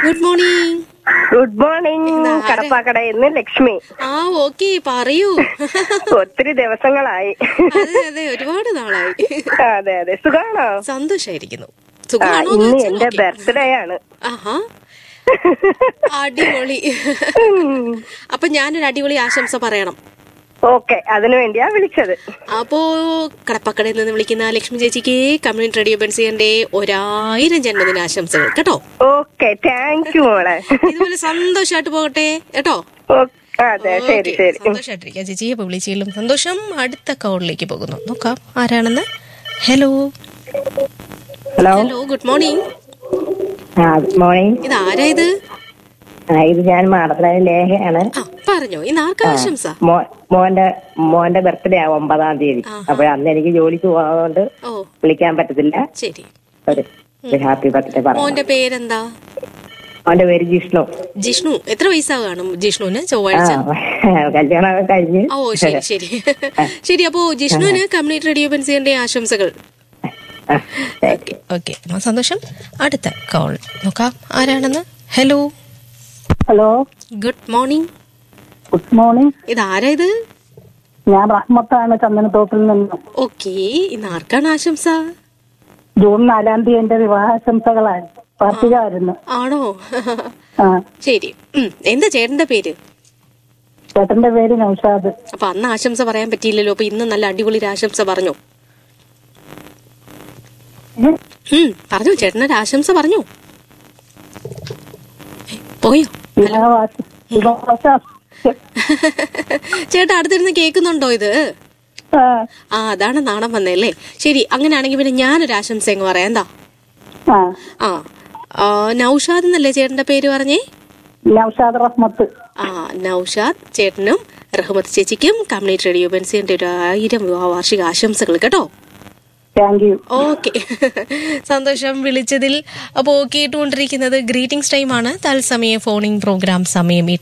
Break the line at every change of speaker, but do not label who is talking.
Good morning
good morning
ഇതാരാ?
കടപ്പാക്കടയിൽ നിന്ന് ലക്ഷ്മി
ആ ഓക്കെ പറയൂ
ഒത്തിരി ദിവസങ്ങളായി
അതെ അതെ ഒരുപാട് നാളായി
അതെ അതെ സുഖാണോ
സന്തോഷായിരിക്കുന്നു
ആ,
സുഖമാണോ
ഇന്ന്
എന്ന്
എന്റെ
ചോദിച്ചാൽ okay.
ബർത്ത്ഡേ ആണ്
ആഹാ അടിപൊളി അപ്പൊ ഞാനൊരു അടിപൊളി ആശംസ പറയണം
ഓക്കെ അതിനു വേണ്ടിയാ വിളിച്ചത്
അപ്പോ കടപ്പക്കടയിൽ നിന്ന് വിളിക്കുന്ന ലക്ഷ്മി ചേച്ചിക്ക് കമ്മ്യൂണിറ്റി റേഡിയോ ബെൻസിയന്റെ ഒരായിരം ജന്മദിന ആശംസകൾ കേട്ടോ
ഓക്കെ താങ്ക് യു മോളെ
ഇതുപോലെ സന്തോഷമായിട്ട് പോകട്ടെ കേട്ടോ
ഓ, അതെ ശരി
ഓക്കേ,
ശരി
സന്തോഷായിട്ടിരിക്കാം ചേച്ചി അപ്പൊ വിളിച്ചതിലും സന്തോഷം അടുത്ത കോളിലേക്ക് പോകുന്നു നോക്കാം ആരാണെന്ന് hello
hello
hello good morning
ആ ഗുഡ് മോർണിംഗ്
ഇത് ആരാ ഇത്
ആ ഇത് ഞാൻ മാടത്തിലെ ലേഖയാണ്
ആ പറഞ്ഞോ ഇന്ന് ആർക്കാ ആശംസ
മോ- മോന്റെ മോന്റെ ബർത്ത്ഡേ ആ ഒമ്പതാം തീയതി
ആഹാ.
അപ്പോൾ അന്ന് എനിക്ക് ജോലിക്ക് പോകാതുകൊണ്ട്
ഓ
വിളിക്കാൻ പറ്റത്തില്ല
ശരി
ഒരു ഒരു ഹാപ്പി ബർത്ത്ഡേ പറയാം
മോന്റെ പേരെന്താ
മോന്റെ പേര് ജിഷ്ണു
ജിഷ്ണു എത്ര വയസ്സാ കാണും ജിഷ്ണുവിന്
ആ
ചൊവ്വാഴ്ച
കല്യാണമൊക്കെ കഴിഞ്ഞ്
ഓ ശരി ശരി ശരി അപ്പോ ജിഷ്ണുവിന് കമ്മ്യൂണിറ്റി റേഡിയോ ബെൻസിയന്റെ ആശംസകൾ
ആ,
ഓക്കെ ഓക്കെ സന്തോഷം അടുത്ത കോൾ നോക്കാം ആരാണെന്ന് hello
hello
good morning
good morning
ഇത് ആരാ ഇത്
ഞാൻ റഹ്മത്താണ് ചന്ദനത്തോപ്പിൽ നിന്ന്
ഓക്കെ ഇന്ന് ആർക്കാണ് ആശംസ
ജൂൺ നാലാം തീയതി എന്റെ വിവാഹാശംസകളാണ് പാർട്ടികായിരുന്നു
ആണോ
ആ
ശരി ഉം. എന്താ ചേട്ടന്റെ പേര്
ചേട്ടന്റെ പേര് നൌഷാദ്
അപ്പൊ അന്ന് ആശംസ പറയാൻ പറ്റിയില്ലല്ലോ അപ്പൊ ഇന്ന് നല്ല അടിപൊളി ഒരു ആശംസ പറഞ്ഞു ഉം പറഞ്ഞു ചേട്ടനൊരു ആശംസ പറഞ്ഞു ഏ, പോയോ
വിവാഹവാസ- വിവാഹാശ-
ചേട്ടാ അടുത്തിരുന്ന് കേൾക്കുന്നുണ്ടോ ഇത്
ആ,
ആ അതാണ് നാണം വന്നല്ലേ ശരി അങ്ങനെയാണെങ്കിൽ പിന്നെ ഞാനൊരു ആശംസ അങ്ങ് പറയാം എന്താ
ആ
ആ ആ, നൗഷാദ് എന്നല്ലേ ചേട്ടന്റെ പേര് പറഞ്ഞേ
നൌഷാദ് റഹ്മത്ത്
ആ നൗഷാദ് ചേട്ടനും റഹ്മത്ത് ചേച്ചിക്കും കമ്മ്യൂണിറ്റി റേഡിയോ ബെൻസിന്റെ ഒരു ആയിരം വിവാഹ വാർഷിക ആശംസകൾ കേട്ടോ
താങ്ക് യു
ഓക്കെ സന്തോഷം വിളിച്ചതിൽ അപ്പോൾ കേട്ടുകൊണ്ടിരിക്കുന്നത് ഗ്രീറ്റിംഗ്സ് ടൈമാണ് തത്സമയ ഫോണിംഗ് പ്രോഗ്രാം സമയം